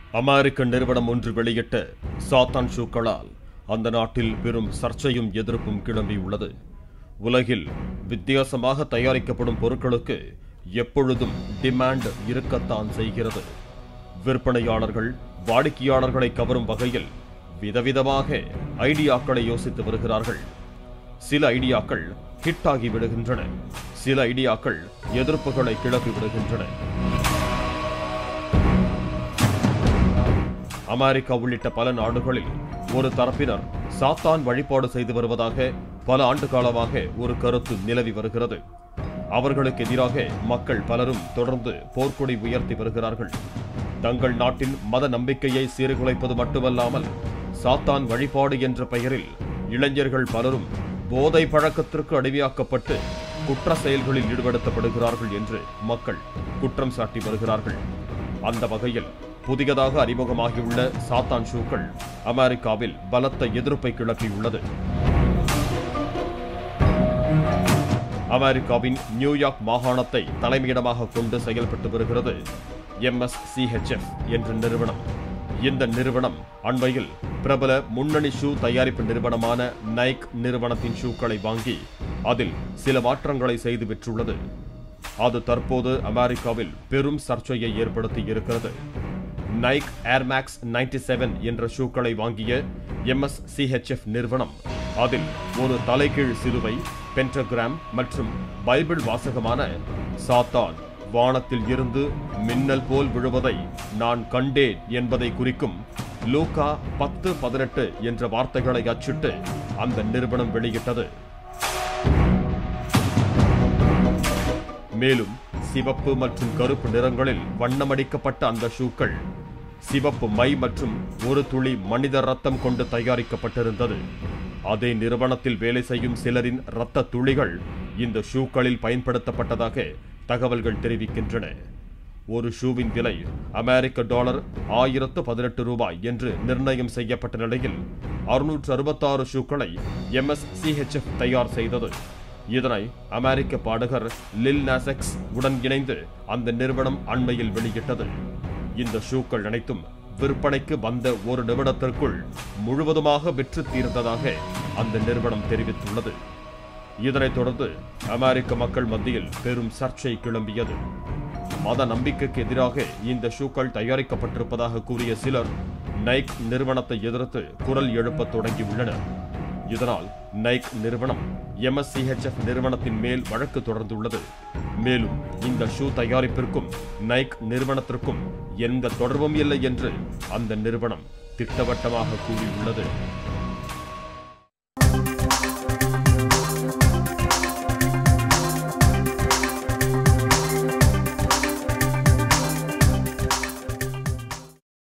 அமெரிக்க நிறுவனம் ஒன்று வெளியிட்ட சாத்தான் ஷூக்களால் அந்த நாட்டில் பெரும் சர்ச்சையும் எதிர்ப்பும் கிளம்பியுள்ளது உலகில் வித்தியாசமாக தயாரிக்கப்படும் பொருட்களுக்கு எப்பொழுதும் டிமாண்ட் இருக்கத்தான் செய்கிறது விற்பனையாளர்கள் வாடிக்கையாளர்களை கவரும் வகையில் விதவிதமாக ஐடியாக்களை யோசித்து வருகிறார்கள் சில ஐடியாக்கள் ஹிட் ஆகி விடுகின்றன சில ஐடியாக்கள் எதிர்ப்புகளை கிளப்பி விடுகின்றன அமெரிக்கா உள்ளிட்ட பல நாடுகளில் ஒரு தரப்பினர் சாத்தான் வழிபாடு செய்து வருவதாக பல ஆண்டு காலமாக ஒரு கருத்து நிலவி வருகிறது அவர்களுக்கு எதிராக மக்கள் பலரும் தொடர்ந்து போர்க்கொடி உயர்த்தி வருகிறார்கள் தங்கள் நாட்டின் மத நம்பிக்கையை சீர்குலைப்பது மட்டுமல்லாமல் சாத்தான் வழிபாடு என்ற பெயரில் இளைஞர்கள் பலரும் போதை பழக்கத்திற்கு அடிமையாக்கப்பட்டு குற்ற செயல்களில் ஈடுபடுத்தப்படுகிறார்கள் என்று மக்கள் குற்றம் சாட்டி வருகிறார்கள் அந்த வகையில் புதியதாக அறிமுகமாகியுள்ள சாத்தான் ஷூக்கள் அமெரிக்காவில் பலத்த எதிர்ப்பை கிளப்பியுள்ளது அமெரிக்காவின் நியூயார்க் மாகாணத்தை தலைமையிடமாக கொண்டு செயல்பட்டு வருகிறது எம்எஸ்சிஹெச்எஃப் என்ற நிறுவனம் இந்த நிறுவனம் அண்மையில் பிரபல முன்னணி ஷூ தயாரிப்பு நிறுவனமான நைக் நிறுவனத்தின் ஷூக்களை வாங்கி அதில் சில மாற்றங்களை செய்து விற்றுள்ளது அது தற்போது அமெரிக்காவில் பெரும் சர்ச்சையை ஏற்படுத்தி இருக்கிறது நைக் ஏர்மேக்ஸ் 97 செவன் என்ற ஷூக்களை வாங்கிய எம்எஸ்சிஹெச்எஃப் நிறுவனம் அதில் ஒரு தலைகீழ் சிலுவை பென்டகிராம் மற்றும் பைபிள் வாசகமான சாத்தான் வானத்தில் இருந்து மின்னல் போல் விழுவதை நான் கண்டேன் என்பதை குறிக்கும் லூகா பத்து பதினெட்டு என்ற வார்த்தைகளை அச்சிட்டு அந்த நிறுவனம் வெளியிட்டது மேலும் சிவப்பு மற்றும் கருப்பு நிறங்களில் வண்ணமடிக்கப்பட்ட அந்த ஷூக்கள் சிவப்பு மை மற்றும் ஒரு துளி மனித ரத்தம் கொண்டு தயாரிக்கப்பட்டிருந்தது அதே நிறுவனத்தில் வேலை செய்யும் சிலரின் இரத்த துளிகள் இந்த ஷூக்களில் பயன்படுத்தப்பட்டதாக தகவல்கள் தெரிவிக்கின்றன ஒரு ஷூவின் விலை அமெரிக்க டாலர் ஆயிரத்து பதினெட்டு ரூபாய் என்று நிர்ணயம் செய்யப்பட்ட நிலையில் அறுநூற்று அறுபத்தாறு ஷூக்களை எம்எஸ்சிஹெச்எஃப் தயார் செய்தது இதனை அமெரிக்க பாடகர் லில் நாசெக்ஸ் உடன் இணைந்து அந்த நிறுவனம் அண்மையில் வெளியிட்டது இந்த ஷூக்கள் அனைத்தும் விற்பனைக்கு வந்த ஒரு நிமிடத்திற்குள் முழுவதுமாக விற்று தீர்ந்ததாக அந்த நிறுவனம் தெரிவித்துள்ளது இதனைத் தொடர்ந்து அமெரிக்க மக்கள் மத்தியில் பெரும் சர்ச்சை கிளம்பியது மத நம்பிக்கைக்கு எதிராக இந்த ஷூக்கள் தயாரிக்கப்பட்டிருப்பதாக கூறிய சிலர் நைக் நிறுவனத்தை எதிர்த்து குரல் எழுப்பத் தொடங்கியுள்ளனர் இதனால் நைக் நிறுவனம் எம்எஸ்சிஹெச்எஃப் நிறுவனத்தின் மேல் வழக்கு தொடர்ந்துள்ளது மேலும் இந்த ஷூ தயாரிப்பிற்கும் நைக் நிறுவனத்திற்கும் எந்த தொடர்பும் இல்லை என்று அந்த நிறுவனம் திட்டவட்டமாக கூறியுள்ளது